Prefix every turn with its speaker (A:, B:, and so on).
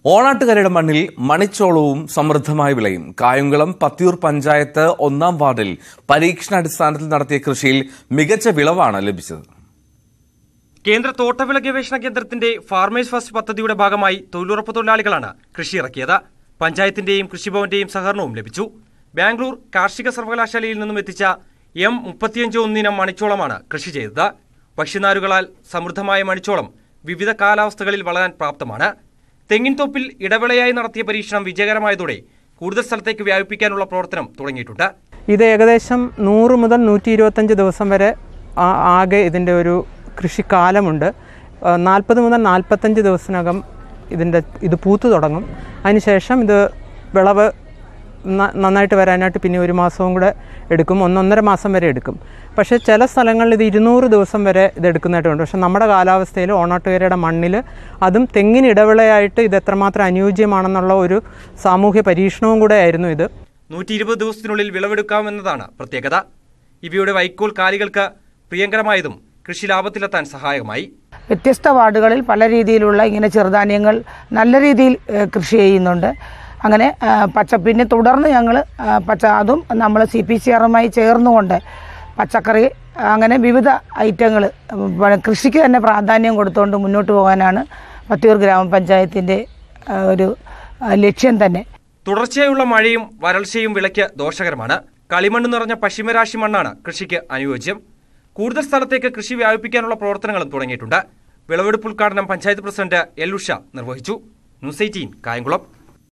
A: ഓണാട്ടുകരയുടെ മണ്ണിൽ മണിച്ചോളവും സമൃദ്ധമായ വിളയും കായംകുളം പത്തിയൂർ പഞ്ചായത്ത് ഒന്നാം വാർഡിൽ പരീക്ഷണാടിസ്ഥാനത്തിൽ നടത്തിയ കൃഷിയിൽ മികച്ച വിളവാണ് ലഭിച്ചത്
B: കേന്ദ്ര തോട്ടവിള ഗവേഷണ കേന്ദ്രത്തിന്റെ ഫാർമേഴ്സ് ഫസ്റ്റ് പദ്ധതിയുടെ ഭാഗമായി തൊഴിലുറപ്പ് തൊഴിലാളികളാണ് കൃഷി ഇറക്കിയത് പഞ്ചായത്തിന്റെയും കൃഷിഭവന്റെയും സഹകരണവും ലഭിച്ചു ബാംഗ്ലൂർ കാർഷിക സർവകലാശാലയിൽ നിന്നും എത്തിച്ച എം മുപ്പത്തിയഞ്ച് ഒന്നിനം മണിച്ചോളമാണ് കൃഷി ചെയ്തത് പക്ഷിനാരുകളാൽ സമൃദ്ധമായ മണിച്ചോളം വിവിധ കാലാവസ്ഥകളിൽ വളരാൻ പ്രാപ്തമാണ് തെങ്ങിൻതോപ്പിൽ ഇടവേളയായി നടത്തിയ പരീക്ഷണം വിജയകരമായതോടെ കൂടുതൽ സ്ഥലത്തേക്ക് വ്യാപിപ്പിക്കാനുള്ള പ്രവർത്തനം തുടങ്ങിയിട്ടുണ്ട്
C: ഇത് ഏകദേശം നൂറ് മുതൽ നൂറ്റി ഇരുപത്തഞ്ച് ദിവസം വരെ ആ- ആകെ ഇതിൻ്റെ ഒരു കൃഷിക്കാലമുണ്ട് നാൽപ്പത് മുതൽ നാൽപ്പത്തഞ്ച് ദിവസത്തിനകം ഇതിൻ്റെ ഇത് പൂത്തു തുടങ്ങും അതിനുശേഷം ഇത് വിളവ് ന- നന്നായിട്ട് വരാനായിട്ട് പിന്നെ ഒരു മാസവും കൂടെ എടുക്കും ഒന്നൊന്നര മാസം വരെ എടുക്കും പക്ഷേ ചില സ്ഥലങ്ങളിൽ ഇത് ഇരുന്നൂറ് ദിവസം വരെ ഇത് എടുക്കുന്നതായിട്ടുണ്ട് പക്ഷേ നമ്മുടെ കാലാവസ്ഥയിൽ ഓണാട്ടുകരയുടെ മണ്ണിൽ അതും തെങ്ങിന് ഇടവിളയായിട്ട് ഇത് എത്രമാത്രം അനുയോജ്യമാണെന്നുള്ള ഒരു സാമൂഹ്യ പരീക്ഷണവും കൂടെ ആയിരുന്നു ഇത്
B: നൂറ്റി ഇരുപത് ദിവസത്തിനുള്ളിൽ വിളവെടുക്കാമെന്നതാണ് പ്രത്യേകത ഇവയുടെ വൈക്കോൽ കാലികൾക്ക് പ്രിയങ്കരമായതും കൃഷി ലാഭത്തിലെത്താൻ സഹായകമായി
D: വ്യത്യസ്ത വാർഡുകളിൽ പല രീതിയിലുള്ള ഇങ്ങനെ ചെറുധാന്യങ്ങൾ നല്ല രീതിയിൽ ഏഹ്, കൃഷി ചെയ്യുന്നുണ്ട് അങ്ങനെ ആ, പച്ച പിന്നെ തുടർന്ന് ഞങ്ങൾ പച്ച അതും നമ്മൾ സി പി സി ആറുമായി ചേർന്നുകൊണ്ട് പച്ചക്കറി അങ്ങനെ വിവിധ ഐറ്റങ്ങൾ കൃഷിക്ക് തന്നെ പ്രാധാന്യം കൊടുത്തുകൊണ്ട് മുന്നോട്ട് പോകാനാണ് പത്തിയൂർ ഗ്രാമപഞ്ചായത്തിൻ്റെ ആ, ഒരു ആ, ലക്ഷ്യം തന്നെ
B: തുടർച്ചയായുള്ള മഴയും വരൾച്ചയും വിളയ്ക്ക് ദോഷകരമാണ് കളിമണ്ണ് നിറഞ്ഞ പശ്ചിമരാശി മണ്ണാണ് കൃഷിക്ക് അനുയോജ്യം കൂടുതൽ സ്ഥലത്തേക്ക് കൃഷി വ്യാപിപ്പിക്കാനുള്ള പ്രവർത്തനങ്ങളും തുടങ്ങിയിട്ടുണ്ട് വിളവെടുപ്പ് ഉദ്ഘാടനം പഞ്ചായത്ത് പ്രസിഡന്റ് എൽ ഉഷ നിർവഹിച്ചു ന്യൂസ് എയ്റ്റീൻ കായംകുളം